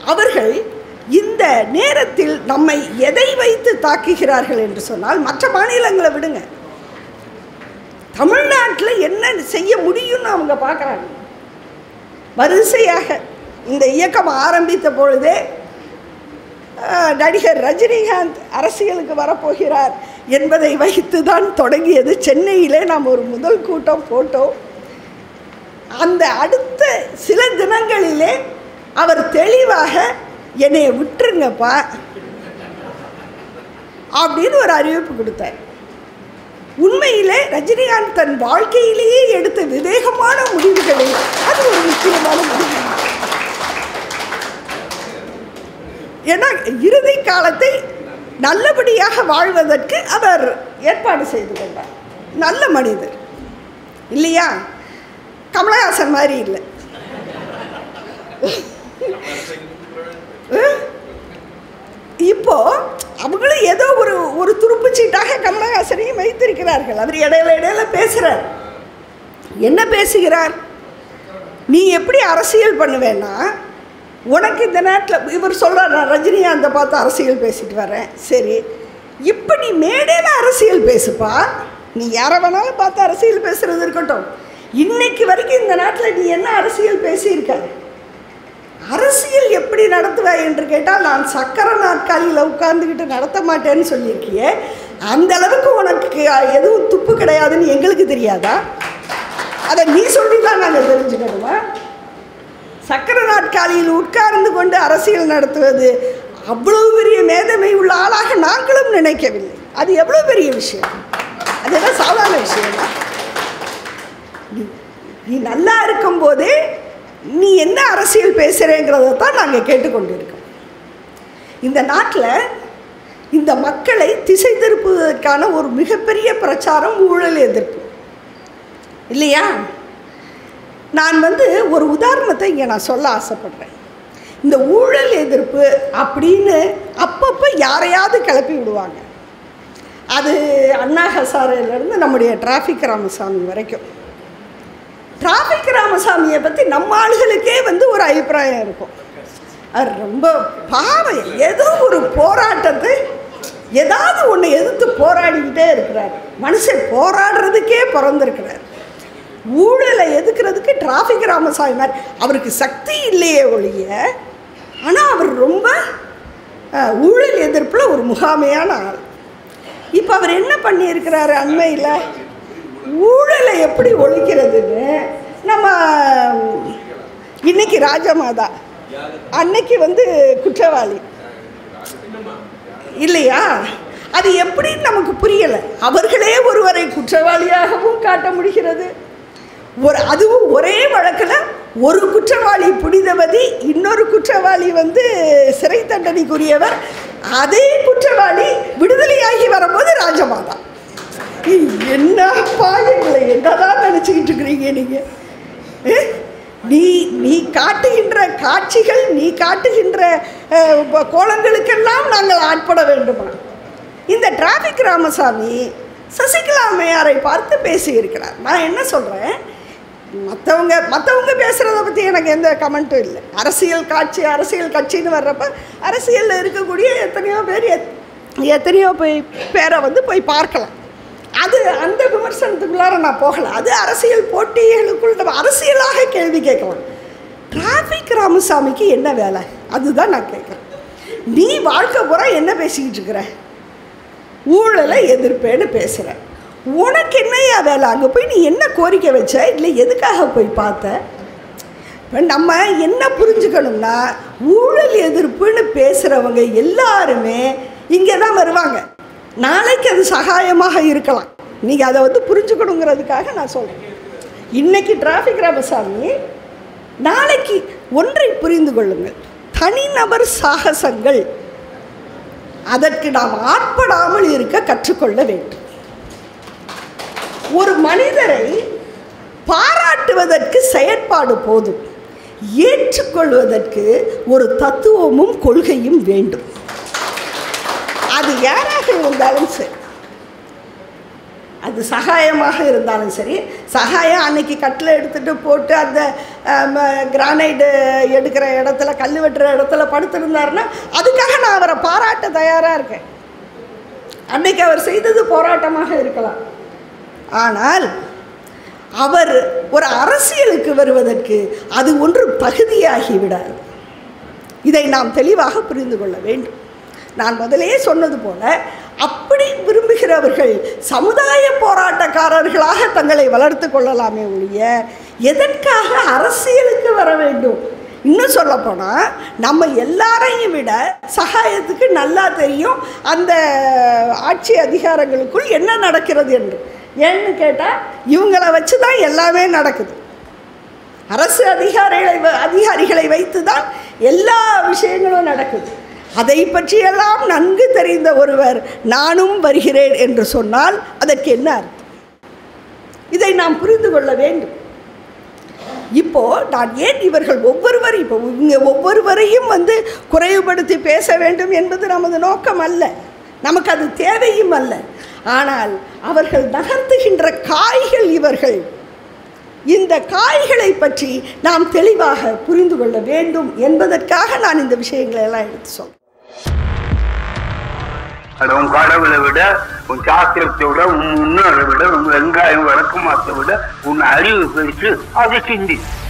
அவர்கள் இந்த நேரத்தில் நம்மை எதை வைத்து தாக்குகிறார்கள் என்று சொன்னால் மற்ற மாநிலங்களை விடுங்க தமிழ்நாட்டில் என்ன செய்ய முடியும்னு அவங்க பார்க்குறாங்க வரிசையாக இந்த இயக்கம் ஆரம்பித்த பொழுதே அஹ், நடிகர் ரஜினிகாந்த் அரசியலுக்கு வரப்போகிறார் என்பதை வைத்து தான் தொடங்கியது சென்னையிலே நாம் ஒரு முதல் கூட்டம் போட்டோம் அந்த அடுத்த சில தினங்களிலே அவர் தெளிவாக என்னை விட்டுருங்கப்பா அப்படின்னு ஒரு அறிவிப்பு கொடுத்தார் உண்மையிலே ரஜினிகாந்த் தன் வாழ்க்கையிலேயே எடுத்த விவேகமான முடிவுகளில் அது ஒரு முக்கியமான முடிவு ஏன்னா இறுதி காலத்தை நல்லபடியாக வாழ்வதற்கு அவர் ஏற்பாடு செய்து கொண்டார் நல்ல மனிதர் இல்லையா கமலஹாசன் மாதிரி இல்லை அஹ்? இப்போ அவங்களும் ஏதோ ஒரு ஒரு துருப்புச்சீட்டாக கமலஹாசனையும் வைத்திருக்கிறார்கள் அவர் இடையில இடையில பேசுகிறார் என்ன பேசுகிறார் நீ எப்படி அரசியல் பண்ணுவேன்னா உனக்கு இந்த நேரத்தில் இவர் சொல்கிறார் நான் ரஜினிகாந்தை பார்த்து அரசியல் பேசிட்டு வரேன் சரி இப்போ நீ மேடையில் அரசியல் பேசுப்பா நீ யாரை வேணாலும் பார்த்து அரசியல் பேசுறது இருக்கட்டும் இன்னைக்கு வரைக்கும் இந்த நாட்டில் நீ என்ன அரசியல் பேசியிருக்க அரசியல் எப்படி நடத்துவாய் என்று கேட்டால் நான் சக்கர நாற்காலியில் உட்கார்ந்துக்கிட்டு நடத்த மாட்டேன்னு சொல்லியிருக்கியே அந்த அளவுக்கு உனக்கு எதுவும் துப்பு கிடையாதுன்னு எங்களுக்கு தெரியாதா அதை நீ சொல்லி தான் நாங்கள் தெரிஞ்சுக்கணுமா சக்கர நாற்காலியில் உட்கார்ந்து கொண்டு அரசியல் நடத்துவது அவ்வளவு பெரிய மேதமை உள்ள ஆளாக நாங்களும் நினைக்கவில்லை அது எவ்வளோ பெரிய விஷயம் அது என்ன சாதாரண விஷயமா நீ நீ நல்லா இருக்கும்போதே நீ என்ன அரசியல் பேசுகிறேங்கிறத தான் நாங்கள் கேட்டுக்கொண்டிருக்கோம் இந்த நாட்டில் இந்த மக்களை திசை திருப்புவதற்கான ஒரு மிகப்பெரிய பிரச்சாரம் ஊழல் எதிர்ப்பு இல்லையா நான் வந்து ஒரு உதாரணத்தை இங்கே நான் சொல்ல ஆசைப்படுறேன் இந்த ஊழல் எதிர்ப்பு அப்படின்னு அப்பப்போ யாரையாவது கிளப்பி விடுவாங்க அது அண்ணா ஹசாரையிலேருந்து நம்முடைய டிராஃபிக் ராமசாமி வரைக்கும் டிராஃபிக் ராமசாமியை பற்றி நம்ம ஆளுகளுக்கே வந்து ஒரு அபிப்பிராயம் இருக்கும் அது ரொம்ப பாவம் ஏதோ ஒரு போராட்டத்தை ஏதாவது ஒன்று எதிர்த்து போராடிக்கிட்டே இருக்கிறார் மனுஷன் போராடுறதுக்கே பிறந்திருக்கிறார் ஊழலை எதுக்கிறதுக்கு டிராஃபிக் ராமசாமி மாதிரி அவருக்கு சக்தி இல்லையே ஒழிய ஆனால் அவர் ரொம்ப அஹ், ஊழல் எதிர்ப்பில் ஒரு முகாமையான ஆள் இப்போ அவர் என்ன பண்ணியிருக்கிறாரு அண்மையில் ஊழலை எப்படி ஒழிக்கிறதுன்னு நம்ம இன்னைக்கு ராஜமாதா அன்னைக்கு வந்து குற்றவாளி இல்லையா அது எப்படின்னு நமக்கு புரியலை அவர்களே ஒருவரை குற்றவாளியாகவும் காட்ட முடிகிறது ஒரு அதுவும் ஒரே வழக்கில் ஒரு குற்றவாளி புனிதவதி இன்னொரு குற்றவாளி வந்து சிறை தண்டனைக்குரியவர் அதே குற்றவாளி விடுதலையாகி வரும்போது ராஜமாதா என்னப்பா எங்களை என்னதான் நினச்சிக்கிட்டு இருக்கிறீங்க நீங்கள் நீ நீ காட்டுகின்ற காட்சிகள் நீ காட்டுகின்ற அஹ், உப- கோலங்களுக்கெல்லாம் நாங்கள் ஆட்பட வேண்டுமா இந்த டிராஃபிக் ராமசாமி சசிகலா அம்மையாரை பார்த்து பேசியிருக்கிறார் நான் என்ன சொல்கிறேன் மற்றவங்க மற்றவங்க பேசுகிறத பற்றி எனக்கு எந்த கமெண்ட்டும் இல்லை அரசியல் காட்சி அரசியல் கட்சின்னு வர்றப்ப அரசியலில் இருக்கக்கூடிய எத்தனையோ பேர் எத் எத்தனையோ போய் பேரை வந்து போய் பார்க்கலாம் அது அந்த விமர்சனத்துக்குள்ளார நான் போகலை அது அரசியல் போட்டிகளுக்குள் நம்ம அரசியலாக கேள்வி கேட்கலாம் டிராஃபிக் ராமசாமிக்கு என்ன வேலை அதுதான் நான் கேட்குறேன் நீ வாழ்க்கை பூரா என்ன பேசிக்கிட்டு இருக்கிற ஊழலை எதிர்ப்பேன்னு பேசுகிற உனக்கு என்னையா வேலை அங்கே போய் நீ என்ன கோரிக்கை வச்ச இல்லை எதுக்காக போய் பார்த்த இப்போ நம்ம என்ன புரிஞ்சுக்கணும்னா ஊழல் எதிர்ப்புன்னு பேசுகிறவங்க எல்லாருமே இங்கே தான் வருவாங்க நாளைக்கு அது சகாயமாக இருக்கலாம் நீங்கள் அதை வந்து புரிஞ்சுக்கணுங்கிறதுக்காக நான் சொல்கிறேன் இன்னைக்கு டிராஃபிக் ராமசாமி நாளைக்கு ஒன்றை புரிந்து கொள்ளுங்கள் தனிநபர் சாகசங்கள் அதற்கு நாம் ஆட்படாமல் இருக்க கற்றுக்கொள்ள வேண்டும் ஒரு மனிதரை பாராட்டுவதற்கு செயற்பாடு போதும் ஏற்றுக்கொள்வதற்கு ஒரு தத்துவமும் கொள்கையும் வேண்டும் அது யாராக இருந்தாலும் சரி அது சகாயமாக இருந்தாலும் சரி சகாயம் அன்னைக்கு கட்டில் எடுத்துகிட்டு போட்டு அந்த கிரானைடு எடுக்கிற இடத்துல கல் வெட்டுற இடத்துல படுத்திருந்தாருன்னா அதுக்காக நான் அவரை பாராட்ட தயாராக இருக்கேன் அன்னைக்கு அவர் செய்தது போராட்டமாக இருக்கலாம் ஆனால் அவர் ஒரு அரசியலுக்கு வருவதற்கு அது ஒன்று தகுதியாகி விடாது இதை நாம் தெளிவாக புரிந்து கொள்ள வேண்டும் நான் முதலே சொன்னது போல அப்படி விரும்புகிறவர்கள் சமுதாய போராட்டக்காரர்களாக தங்களை வளர்த்து கொள்ளலாமே ஒழிய எதற்காக அரசியலுக்கு வர வேண்டும் இன்னும் சொல்லப்போனால் நம்ம எல்லாரையும் விட சகாயத்துக்கு நல்லா தெரியும் அந்த ஆட்சி அதிகாரங்களுக்குள் என்ன நடக்கிறது என்று ஏன்னு கேட்டால் இவங்களை வச்சு தான் எல்லாமே நடக்குது அரசு அதிகாரிகளை வ- அதிகாரிகளை வைத்து தான் எல்லா விஷயங்களும் நடக்குது அதை பற்றியெல்லாம் நன்கு தெரிந்த ஒருவர் நானும் வருகிறேன் என்று சொன்னால் அதற்கு என்ன அர்த்தம் இதை நாம் புரிந்து கொள்ள வேண்டும் இப்போ நான் ஏன் இவர்கள் ஒவ்வொருவர் இப்போ இங்கே ஒவ்வொருவரையும் வந்து குறைவுபடுத்தி பேச வேண்டும் என்பது நமது நோக்கம் அல்ல நமக்கு அது தேவையும் அல்ல ஆனால் அவர்கள் நகர்த்துகின்ற காய்கள் இவர்கள் இந்த காய்களை பற்றி நாம் தெளிவாக புரிந்து கொள்ள வேண்டும் என்பதற்காக நான் இந்த விஷயங்களை எல்லாம் எடுத்து சொல்றேன் அது உன் கடவுளை விட உன் சாஸ்திரத்தை விட உன் முன்னோரை விட உன் வெங்காயம் விளக்கமாத்தை விட உன் அறிவு பெருசு அதை சிந்தி